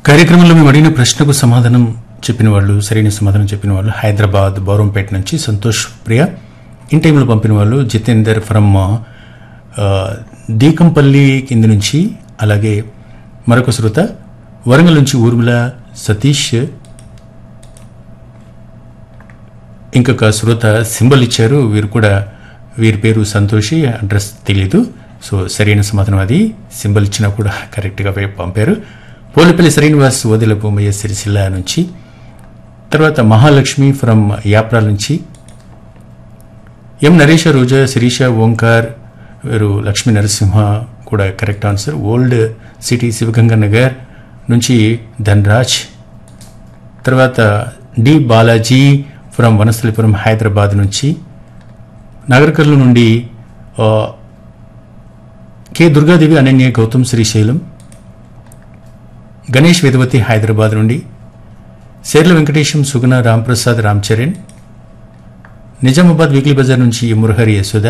కార్యక్రమంలో మేము అడిగిన ప్రశ్నకు సమాధానం చెప్పిన వాళ్ళు సరైన సమాధానం చెప్పిన వాళ్ళు హైదరాబాద్ బౌరంపేట నుంచి సంతోష్ ప్రియ ఇన్ టైంలో పంపిన వాళ్ళు జితేందర్ ఫ్రమ్ ఆ, దీకంపల్లి కింది నుంచి అలాగే మరొక శ్రోత వరంగల్ నుంచి ఊర్మిళ సతీష్ ఇంకొక శ్రోత సింబల్ ఇచ్చారు వీరు కూడా వీరి పేరు సంతోషి అడ్రస్ తెలియదు సో సరైన సమాధానం అది సింబల్ ఇచ్చినా కూడా కరెక్ట్గా పంపారు పోలిపల్లి శ్రీనివాస్ వదిల భూమయ్య సిరిసిల్ల నుంచి తర్వాత మహాలక్ష్మి ఫ్రమ్ యాప్రా నుంచి ఎం నరేష రోజా శిరీష ఓంకార్ వీరు లక్ష్మీ నరసింహ కూడా correct answer old city Shivaganga Nagar నుంచి ధన్రాజ్ తర్వాత డి బాలాజీ ఫ్రమ్ వనస్థలిపురం హైదరాబాద్ నుంచి నాగరికర్ల నుండి ఆ, కె దుర్గాదేవి అనన్య గౌతమ్ శ్రీశైలం గణేష్ వేదవతి హైదరాబాద్ నుండి శేర్ల వెంకటేశం సుగుణ రాంప్రసాద్ రామ్ చరణ్ నిజామాబాద్ వీక్లీ బజార్ నుంచి మురహరి యశోద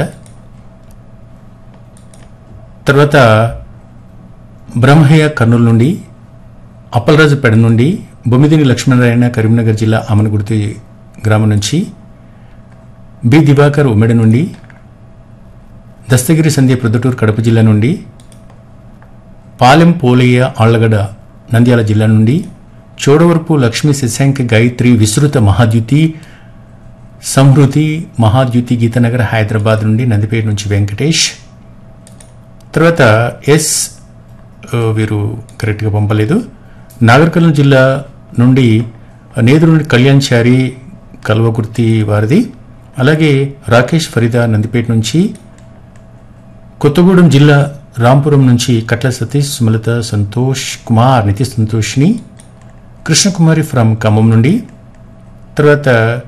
తర్వాత బ్రహ్మయ్య కర్నూలు నుండి అప్పలరాజుపేట నుండి బొమ్మిదిని లక్ష్మీనారాయణ కరీంనగర్ జిల్లా అమనగుర్తి గ్రామం నుంచి బి దివాకర్ ఉమ్మెడ నుండి దస్తగిరి సంధ్య ప్రొద్దుటూరు కడప జిల్లా నుండి పాలెం పోలయ్య ఆళ్లగడ నంద్యాల జిల్లా నుండి చోడవరపు లక్ష్మీ శశాంక్ గాయత్రి విస్తృత మహాద్యుతి సంహృతి మహాద్యుతి గీతనగర్ హైదరాబాద్ నుండి నందిపేట నుంచి వెంకటేష్ తర్వాత ఎస్ ఆ, వీరు కరెక్ట్గా పంపలేదు నాగర్కర్నూలు జిల్లా నుండి నేదురు నుండి కళ్యాణ్ చారి కల్వకుర్తి వారిది అలాగే రాకేష్ ఫరీదా నందిపేట నుంచి కొత్తగూడెం జిల్లా రాంపురం నుంచి కట్ల సతీష్ సుమలత సంతోష్ కుమార్ నితి సంతోష్ని కృష్ణకుమారి ఫ్రమ్ ఖమ్మం నుండి తర్వాత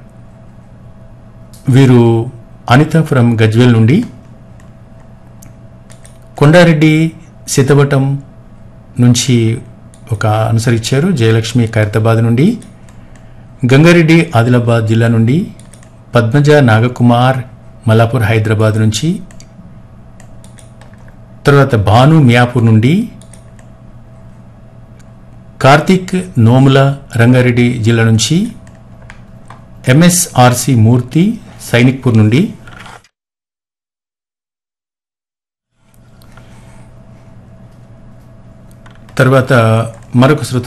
వీరు అనిత ఫ్రమ్ గజ్వేల్ నుండి కొండారెడ్డి సీతవటం నుంచి ఒక ఆన్సర్ ఇచ్చారు జయలక్ష్మి ఖైరతాబాద్ నుండి గంగారెడ్డి ఆదిలాబాద్ జిల్లా నుండి పద్మజ నాగకుమార్ మలాపూర్ హైదరాబాద్ నుంచి తర్వాత భాను మియాపూర్ నుండి కార్తీక్ నోముల రంగారెడ్డి జిల్లా నుంచి ఎంఎస్ఆర్సి మూర్తి సైనిక్పూర్ నుండి తర్వాత మరొక శ్రోత